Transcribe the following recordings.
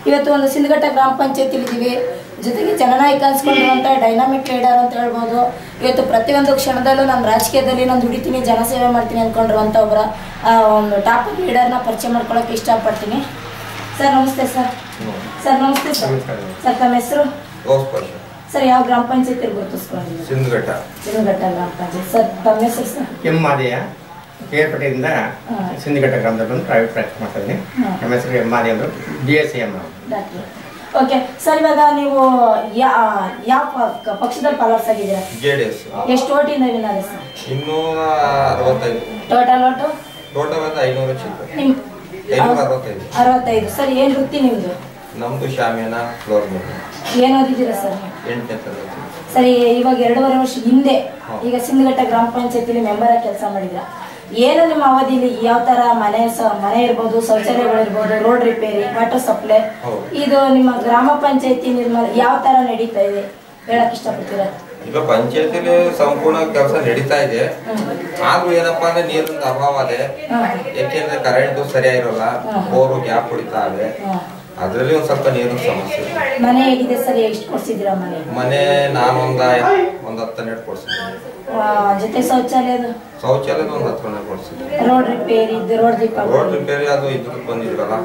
ಇವತ್ತು ಒಂದು ಸಿಂಧಘಟ್ಟ ಗ್ರಾಮ ಪಂಚಾಯತಿ ಇದ್ದೀವಿ ಜೊತೆಗೆ ಜನನಾಯಕ ಅನ್ಸ್ಕೊಂಡಿರುವಂಥ ಡೈನಾಮಿಕ್ ಲೀಡರ್ ಅಂತ ಹೇಳ್ಬೋದು ಇವತ್ತು ಪ್ರತಿಯೊಂದು ಕ್ಷಣದಲ್ಲೂ ನಮ್ಮ ರಾಜಕೀಯದಲ್ಲಿ ನಾನು ದುಡಿತೀನಿ ಜನಸೇವೆ ಮಾಡ್ತೀನಿ ಅಂದ್ಕೊಂಡಿರುವಂಥ ಒಬ್ಬರ ಆ, ಒಂದು ಟಾಪ್ ಲೀಡರ್ನ ಪರಿಚಯ ಮಾಡ್ಕೊಳ್ಳೋಕೆ ಇಷ್ಟಪಡ್ತೀನಿ ಸರ್ ನಮಸ್ತೆ ಸರ್ ಸರ್ ನಮಸ್ತೆ ಸರ್ ನಮಸ್ಕಾರ. ಸರ್ ತಮ್ಮ ಹೆಸರು ಗೋಸ್ಪರ್ಶ ಸರ್ ಯಾವ ಗ್ರಾಮ ಪಂಚಾಯತಿ ಗುರುತಿಸ್ಕೊಂಡಿದ್ದೀವಿ ಸಿಂಧುಘಟ್ಟ ಸಿಂಧಘಟ್ಟ ಗ್ರಾಮ ಪಂಚಾಯತ್ ಸರ್ ತಮ್ಮ ಹೆಸರು ಸರ್ ಎಂ ಮಾದಯ್ಯ ಕೇರ್ಪೇಟೆಯಿಂದ ಹಾ. ಸಿಂಧಿಘಟ್ಟ ಗ್ರಾಮದಲ್ಲಿ ಬಂದು ಪ್ರೈವೇಟ್ ಪ್ರಾಕ್ಟೀಸ್ ಮಾಡ್ತಾ ಇದ್ದೀನಿ ಹಾ. ನಮ್ಮ ಹೆಸರು ಎಂ ಮಾದಯ್ಯ ಅವರು B S C M doctor okay sir ಇವಾಗ ನೀವು ಯಾ ಯಾವ ಪ- ಪಕ್ಷದಲ್ಲಿ ಪಾಲರ್ಸ್ ಆಗಿದ್ದೀರಾ ಜೆ ಡಿ ಎಸ್ ಎಷ್ಟು ಓಟಿಂದ ವಿನ್ ಆಗಿದೆ ಸರ್ ಇನ್ನೂರ ಅರವತ್ತೈದು ಟೋಟಲ್ ಓಟು ಟೋಟಲ್ ಅಂತ ಐನೂರ ಚಿಕ್ಕ ನಿಮ್ ಐನೂರ ಅರವತ್ತೈದು ಅರವತ್ತೈದು ಸರ್ ಏನು ವೃತ್ತಿ ನಿಮ್ಮದು ನಮ್ದು ಶಾಮಿಯಾನ ಫ್ಲೋರ್ ಮೇಲೆ ಏನು ಓದಿದ್ದೀರಾ ಸರ್ ನೀವು ಎಂಟನೇ ತರಗತಿ ಸರಿ ಇವಾಗ ಎರಡೂವರೆ ವರ್ಷ ಹಿಂದೆ ಹಾ. ಈಗ ಸಿಂಧಘಟ್ಟ ಗ್ರಾಮ ಪಂಚಾಯತಿಲಿ ಮೆಂಬರ್ ಆಗಿ ಕೆಲಸ ಮಾಡಿದ್ರ ಏನು ನಿಮ್ಮ ಅವಧಿಲಿ ಯಾವ ತರ ಮನೆ ಸ ಮನೆ ಇರ್ಬೋದು ಶೌಚಾಲಯಗಳಿರ್ಬೋದು ರೋಡ್ ರಿಪೇರಿ ವಾಟರ್ ಸಪ್ಲೈ ಹೌದು. ಇದು ನಿಮ್ಮ ಗ್ರಾಮ ಪಂಚಾಯತಿ ನಿರ್ಮಾಣ ಯಾವ ತರ ನಡೀತಾ ಇದೆ ಹೇಳಕ್ ಇಷ್ಟಪಡ್ತೀರಾ ಈಗ ಪಂಚಾಯತಿಲಿ ಸಂಪೂರ್ಣ ಕೆಲಸ ನಡೀತಾ ಇದೆ ಆದ್ರೂ ಏನಪ್ಪಾ ಅಂದ್ರೆ ನೀರಿನ ಅಭಾವ ಇದೆ ಹಾ. ಯಾಕೆಂದ್ರೆ ಕರೆಂಟು ಸರಿಯಾಗಿರೋಲ್ಲ ಹಾ. ಬೋರು ಗ್ಯಾಪ್ ಹೊಡಿತಾ ಇದೆ ಹಾ. ಅದ್ರಲ್ಲಿ ಒಂದ್ ಸ್ವಲ್ಪ ನೀರಿನ ಸಮಸ್ಯೆ ಇದೆ. ಮನೆ ಹೇಗಿದೆ ಸರ್ ಎಷ್ಟು ಕೊಡ್ಸಿದ್ದೀರಾ ಮನೆ ಮನೆ ನಾನೊಂದ ಒಂದ್ ಹತ್ತು ಹನ್ನೆರಡು ಕೊಡ್ಸಿದ್ದೀನಿ ಆ, ಜೊತೆ ಶೌಚಾಲಯದು ಶೌಚಾಲಯದ ಒಂದ್ ಹತ್ತು ಹನ್ನೆರಡು ಕೊಡ್ಸಿದ್ದೀನಿ ರೋಡ್ ರಿಪೇರಿ ಇದು ರೋಡ್ ದೀಪ ರೋಡ್ ರಿಪೇರಿ ಅದು ಇದ್ರದ್ದು ಬಂದಿದ್ರಲ್ಲ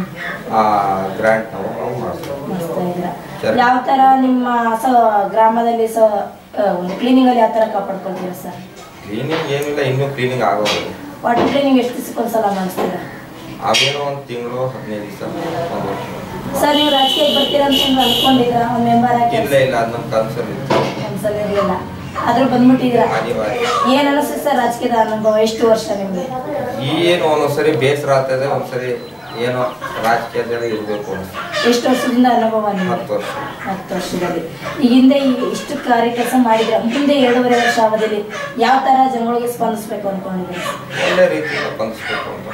ಆ ಗ್ರಾಂಟ್ ನಾವು ನಾವು ಮಾಡ್ತೀವಿ ಸರಿ. ಯಾವ ತರ ನಿಮ್ಮ ಸ ಗ್ರಾಮದಲ್ಲಿ ಸ ಕ್ಲೀನಿಂಗ್ ಅಲ್ಲಿ ಯಾವ ತರ ಕಾಪಾಡ್ಕೊಳ್ತೀರಾ ಸರ್ ಕ್ಲೀನಿಂಗ್ ಏನಿಲ್ಲ ಇನ್ನೂ ಕ್ಲೀನಿಂಗ್ ಆಗೋದು ವಾಟರ್ ಕ್ಲೀನಿಂಗ್ ಎಷ್ಟು ದಿವಸಕ್ಕೊಂದ್ಸಲ ಮಾಡಿಸ್ತೀರಾ ಅವೇನೋ ಒಂದು ತಿಂಗಳು ಹದಿನೈದು ದಿವಸ ಒಂದು ವರ್ಷ ಸರ್ ನೀವು ರಾಜಕೀಯಕ್ಕೆ ಬರ್ತೀರಾ ಅಂತ ಏನಾದ್ರು ಅನ್ಕೊಂಡಿದ್ರಾ ಒಂದು ಮೆಂಬರ್ ಆಗಿ ಇಲ್ಲ ಇಲ್ಲ ಅದು ನಮ್ಮ ಕನ್ಸಲ್ಲಿ ಇತ್ತು ಒಂದ್ಸಲ ಇರಲಿಲ್ಲ ಆದ್ರೂ ಬಂದ್ಬಿಟ್ಟಿದ್ದೀರಾ ಅನಿವಾರ್ಯ ಏನ್ ಅನಿಸ್ತದೆ ಸರ್ ರಾಜಕೀಯದ ಅನುಭವ ಎಷ್ಟು ವರ್ಷ ನಿಮ್ಗೆ ಏನು ಒಂದೊಂದ್ಸರಿ ಬೇಸರ ಆಗ್ತದೆ ಒಂದ್ಸರಿ ಏನೋ ರಾಜಕೀಯದಲ್ಲಿ ಇರಬೇಕು ಅನ್ಸುತ್ತೆ ಎಷ್ಟು ವರ್ಷದಿಂದ ಅನುಭವ ನಿಮ್ಗೆ ಹತ್ತು ವರ್ಷ ಹತ್ತು ವರ್ಷದಲ್ಲಿ ಈಗ ಹಿಂದೆ ಈ ಇಷ್ಟು ಕಾರ್ಯ ಕೆಲಸ ಮಾಡಿದ್ರೆ ಮುಂದೆ ಎರಡೂವರೆ ವರ್ಷ ಅವಧಿಯಲ್ಲಿ ಯಾವ ತರ ಜನಗಳಿಗೆ ಸ್ಪಂದಿಸ್ಬೇಕು ಅನ್ಕೊಂಡಿದ್ದೀರಿ ಒಳ್ಳೆ ರೀತಿಯಿಂದ ಸ್ಪಂದಿಸ್ಬೇಕು ಅಂತ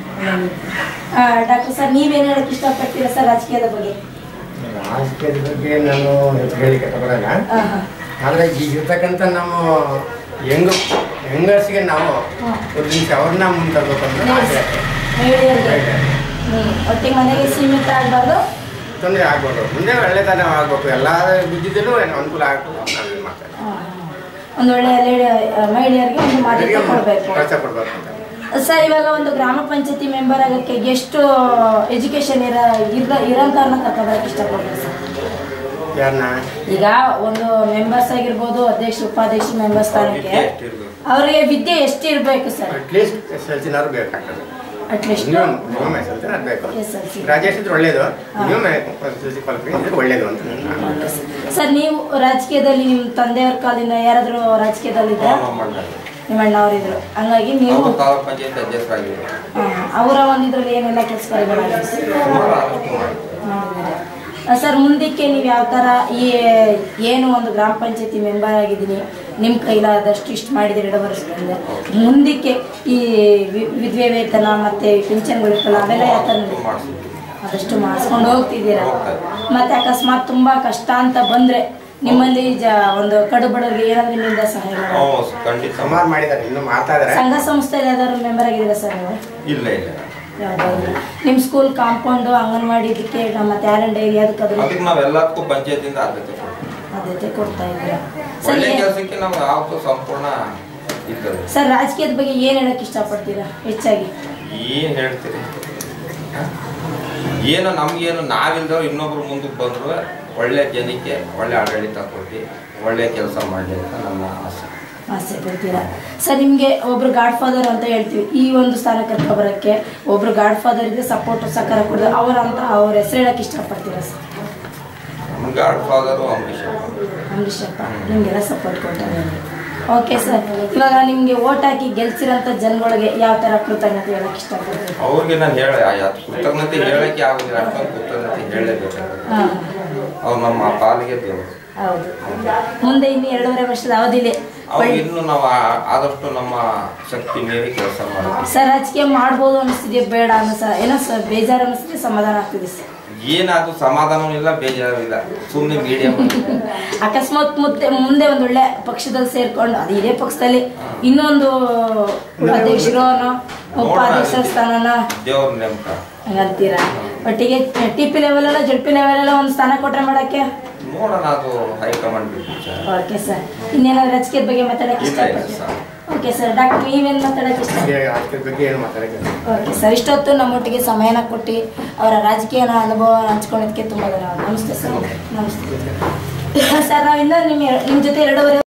ಡಾಕ್ಟರ್ ಸರ್ ನೀವೇನು ಹೇಳಕ್ ಇಷ್ಟಪಡ್ತೀರಾ ಸರ್ ರಾಜಕೀಯದ ಬಗ್ಗೆ ರಾಜಕೀಯದ ಬಗ್ಗೆ ನಾನು ಹೆಚ್ಚು ಹೇಳಿಕೆ ತಗೊಳಲ್ಲ ಹಾ, ಹಾ. ಆದರೆ ಈಗ ಇರ್ತಕ್ಕಂಥ ನಮ್ಮ ಹೆಂಗ ಹೆಂಗಸಿಗೆ ನಾವು ಹಾ. ಒಂದು ನಿಮಿಷ ಅವ್ರನ್ನ ಮುಂದೆ ತರಬೇಕು ಅಂತ ಆಸೆ ಮಹಿಳೆಯರಿಗೆ ಹ್ಮ್ ಒಟ್ಟಿಗೆ ಮನೆಗೆ ಸೀಮಿತ ಆಗಬಾರ್ದು ತೊಂದರೆ ಆಗ್ಬೋದು ಮುಂದೆ ಒಳ್ಳೆತನ ಆಗ್ಬೇಕು ಎಲ್ಲ ಬಿದ್ದಿದ್ದಲ್ಲೂ ಅನುಕೂಲ ಆಗ್ಬೇಕು ನಾನು ಇದು ಮಾಡ್ತೇನೆ ಒಂದು ಒಳ್ಳೆ ಲೇಡಿ ಮಹಿಳೆಯರಿಗೆ ಒಂದು ಮಾನ್ಯತೆ ಕೊಡಬೇಕು ಕೆಲಸ ಕೊಡ್ಬೇಕು ಅಂತ ಸರ್ ಇವಾಗ ಒಂದು ಗ್ರಾಮ ಪಂಚಾಯತಿ ಮೆಂಬರ್ ಆಗೋಕ್ಕೆ ಎಷ್ಟು ಎಜುಕೇಶನ್ ಇರ ಇರ ಇರೋಂಥವ್ರನ್ನ ಕರ್ಕೊಂಡ್ಬರಕ್ಕೆ ಇಷ್ಟಪಡ್ತೀವಿ ಸರ್ ಯಾರನ್ನ ಈಗ ಒಂದು ಮೆಂಬರ್ಸ್ ಆಗಿರ್ಬೋದು ಅಧ್ಯಕ್ಷ ಉಪಾಧ್ಯಕ್ಷ ಮೆಂಬರ್ ಸ್ಥಾನಕ್ಕೆ ವಿದ್ಯೆ ಎಷ್ಟಿರ್ಬೇಕು? ಅವರಿಗೆ ವಿದ್ಯೆ ಎಷ್ಟು ಇರಬೇಕು ಸರ್ ಅಟ್ಲೀಸ್ಟ್ ಎಸ್ ಎಲ್ ಸಿನಾರು ಬೇಕಾಗ್ತದೆ at least minimum minimum S L C ಅದು ಬೇಕು SLC. ರಾಜೇಶ್ ಇದ್ರೆ ಒಳ್ಳೇದು minimum S L C qualification ಇದ್ರೆ ಒಳ್ಳೇದು ಅಂತ ನಾನು ಸರ್ ನೀವು ರಾಜಕೀಯದಲ್ಲಿ ನಿಮ್ಮ ತಂದೆಯವ್ರ ಕಾಲದಿಂದ ಯಾರಾದರೂ ರಾಜಕೀಯದಲ್ಲಿದ್ದ ನಮ್ಮ ಅಣ್ಣ ನಿಮ್ಮ ಅಣ್ಣವರಿದ್ರು ಹಂಗಾಗಿ ನೀವು ಅವರು ತಾಲೂಕ್ ಪಂಚಾಯತ್ ಅಧ್ಯಕ್ಷರಾಗಿದ್ರು ಆ, ಅವರ ಒಂದು ಇದ್ರಲ್ಲಿ ಏನೆಲ್ಲ ಕೆಲಸ ಕಾರ್ಯಗಳಾಗಿದೆ ಸರ್ ಸುಮಾರು ಆದಷ್ಟು ಮಾಡಿದ್ರು ಮಾಡಿದ್ದಾರೆ. ಆ, ಸರ್ ಮುಂದಕ್ಕೆ ನೀವು ಯಾವ ಥರ ಈ ಏನು ಒಂದು ಗ್ರಾಮ ಪಂಚಾಯತಿ ಮೆಂಬರ್ ಆಗಿದ್ದೀನಿ ನಿಮ್ಮ ಕೈಲಾದಷ್ಟು ಇಷ್ಟು ಮಾಡಿದ್ರೆ ಎರಡು ವರ್ಷದಿಂದ ಮುಂದಕ್ಕೆ ಈ ವಿ- ವಿಧವೆ ವೇತನ ಮತ್ತು ಪಿಂಚನ್ಗಳಿರ್ತಲ್ಲ ಅವೆಲ್ಲ ಯಾವ ಥರ ನಡೀತದೆ? ಮಾಡಿಸಿದ್ರು ಆದಷ್ಟು ಮಾಡಿಸ್ಕೊಂಡು ಹೋಗ್ತಿದ್ದೀರಾ ಹೋಗ್ತಾ ಇದ್ದೀವಿ. ಮತ್ತೆ ಅಕಸ್ಮಾತ್ ತುಂಬಾ ಕಷ್ಟ ಅಂತ ಬಂದ್ರೆ ನಿಮ್ಮಲ್ಲಿ ಜ ಒಂದು ಕಡು ಬಡವರಿಗೆ ಏನಾದ್ರು ನಿಮ್ಮಿಂದ ಸಹಾಯ ಮಾಡೋದು ಹ್ಞೂ ಖಂಡಿತ ಸುಮಾರು ಮಾಡಿದ್ದಾರೆ ಇನ್ನು ಮಾಡ್ತಾ ಇದ್ದಾರೆ ಸಂಘ ಸಂಸ್ಥೆಯಲ್ಲಿ ಯಾವ್ದಾದ್ರು ಮೆಂಬರ್ ಆಗಿದ್ದೀರಾ ಸರ್ ನೀವು ಇಲ್ಲ ಇಲ್ಲ ಯಾವ್ದಾದ್ರು ನಿಮ್ಮ ಸ್ಕೂಲ್ ಕಾಂಪೌಂಡು ಅಂಗನವಾಡಿ ಇದಕ್ಕೆ ಮತ್ತೆ ಆ್ಯರನ್ ಡೈರಿ ಅದಕ್ಕಾದ್ರು ಅದಕ್ಕೆ ನಾವೆಲ್ಲದಕ್ಕೂ ಪಂಚಾಯತಿಂದ ಆದ್ಯತೆ ಕೊಡ್ತೀವಿ ಆದ್ಯತೆ ಕೊಡ್ತಾ ಇದ್ದೀರಾ ಸರ್ ಒಳ್ಳೆ ಏನ್- ಕೆಲಸಕ್ಕೆ ನಾವು ಯಾವತ್ತೂ ಸಂಪೂರ್ಣ ಇರ್ತದೆ ಸರ್ ರಾಜಕೀಯದ ಬಗ್ಗೆ ಏನು ಹೇಳಕ್ ಇಷ್ಟಪಡ್ತೀರಾ ಹೆಚ್ಚಾಗಿ ಏನ್ ಹೇಳ್ತೀರಿ ಹ? ಏನು ನಮ್ಗೇನು ನಾವಿಲ್ದವ್ರು ಇನ್ನೊಬ್ರು ಮುಂದಕ್ಕೆ ಬಂದ್ರು ಒಳ್ಳೆ ಜನಕ್ಕೆ ಒಳ್ಳೆ ಆಡಳಿತ ಕೊಟ್ಟು ಒಳ್ಳೆ ಕೆಲಸ ಮಾಡಲಿ ಅಂತ ನನ್ನ ಆಸೆ ಆಸೆ ಪಡ್ತೀರಾ ಸರ್ ನಿಮಗೆ ಒಬ್ರು ಗಾಡ್ ಫಾದರ್ ಅಂತ ಹೇಳ್ತೀವಿ ಈ ಒಂದು ಸ್ಥಾನ ಕರ್ಕೊಬರಕ್ಕೆ ಒಬ್ರು ಗಾಡ್ ಫಾದರ್ ಇದ್ರೆ ಸಪೋರ್ಟ್ ಸಹಕಾರ ಕೊಡೋದು ಅವರಂತ ಅವ್ರ ಹೆಸರು ಹೇಳಕ್ ಇಷ್ಟಪಡ್ತೀರಾ ಸರ್ ನಮ್ಮ ಗಾಡ್ ಫಾದರು ಅಂಬರೀಷ್ ಅಂಬರೀಷಪ್ಪ ನಿಮಗೆಲ್ಲ ಸಪೋರ್ಟ್ ಕೊಡ್ತಾರೆ ಓಕೆ ಸರ್ ಇವಾಗ ನಿಮಗೆ ಓಟ್ ಹಾಕಿ ಗೆಲ್ಸಿರೋಂಥ ಜನಗಳಿಗೆ ಯಾವ ಥರ ಕೃತಜ್ಞತೆ ಹೇಳಕ್ ಇಷ್ಟಪಡ್ತೀವಿ ಅವ್ರಿಗೆ ನಾನು ಹೇಳ ಯಾತ್ ಕೃತಜ್ಞತೆ ಹೇಳಕ್ಕೆ ಆಗುದಿಲ್ಲ ಅಷ್ಟೊಂದು ಕೃತಜ್ಞತೆ ಹೇಳಲೇಬೇಕಾಗುತ್ತೆ ಹಾಂ ಅವ್ರು ನಮ್ಮ ಪಾಲಿಗೆ ದೇವರು ಹೌದು ಮುಂದೆ ಇನ್ನು ಎರಡೂವರೆ ವರ್ಷದ ಅವಧಿಲಿ ಅವ್ರು ಇನ್ನು ನಾವು ಆ- ಆದಷ್ಟು ನಮ್ಮ ಶಕ್ತಿ ಮೀರಿ ಕೆಲಸ ಮಾಡ್ತೀವಿ ಸರ್ ರಾಜಕೀಯ ಮಾಡ್ಬೋದು ಅನಿಸ್ತಿದೆ ಬೇಡ ಅನ್ನಿಸ ಏನೋ ಸರ್ ಬೇಜಾರು ಅನಿಸ್ತಿದೆ ಸಮಾಧಾನ ಆಗ್ತಿದೆ ಸರ್ ಏನಾದ್ರು ಸಮಾಧಾನವೂ ಇಲ್ಲ ಬೇಜಾರು ಇಲ್ಲ ಸುಮ್ಮನೆ ಮೀಡಿಯಂ ಅಕಸ್ಮಾತ್ ಮುತ್ತೆ ಮುಂದೆ ಒಂದು ಒಳ್ಳೆ ಪಕ್ಷದಲ್ಲಿ ಸೇರ್ಕೊಂಡು ಅದು ಇದೇ ಪಕ್ಷದಲ್ಲಿ ಇನ್ನೊಂದು ಅಧ್ಯಕ್ಷರು ಉಪಾಧ್ಯಕ್ಷರ ಸ್ಥಾನನ ದೇವ್ರ ನೇಮಕ ಹಂಗಂತೀರಾ ಒಟ್ಟಿಗೆ ಟಿ ಪಿ ಲೆವೆಲ್ ಎಲ್ಲ ಜಡ್ ಪಿ ಲೆವೆಲ್ ಎಲ್ಲ ಒಂದು ಸ್ಥಾನ ಕೊಟ್ರೆ ಮಾಡಕ್ಕೆ ನೋಡೋಣ ಅದು ಹೈಕಮಾಂಡ್ ಬಿಟ್ಟು ಸರ್ ಓಕೆ ಸರ್ ಇನ್ನೇನಾದ್ರು ರಾಜಕೀಯದ ಬಗ್ಗೆ ಮಾತಾಡಕ್ಕೆ ಇಲ್ಲ ಇಲ್ಲ ಇಷ್ಟಪಡ್ತೀರಾ ಸರ್ ಓಕೆ ಸರ್ ಡಾಕ್ಟರ್ ನೀವೇನು ಮಾತಾಡಕ್ಕೆ ಇಷ್ಟ ರಾಜಕೀಯದ ಬಗ್ಗೆ ಏನು ಮಾತಾಡಕ್ಕೆ ಓಕೆ ಸರ್ ಇಷ್ಟೊತ್ತು ನಮ್ಮೊಟ್ಟಿಗೆ ಸಮಯನ ಕೊಟ್ಟು ಅವರ ರಾಜಕೀಯನ ಅನುಭವ ಹಂಚ್ಕೊಂಡಿದ್ದಕ್ಕೆ ತುಂಬ ಧನ್ಯವಾದ ನಮಸ್ತೆ ಸರ್ ನಮಸ್ತೆ ಸರ್ ನಾವು ಇನ್ನೂ ನಿಮ್ಮ ನಿಮ್ಮ ಜೊತೆ ಎರಡೂವರೆ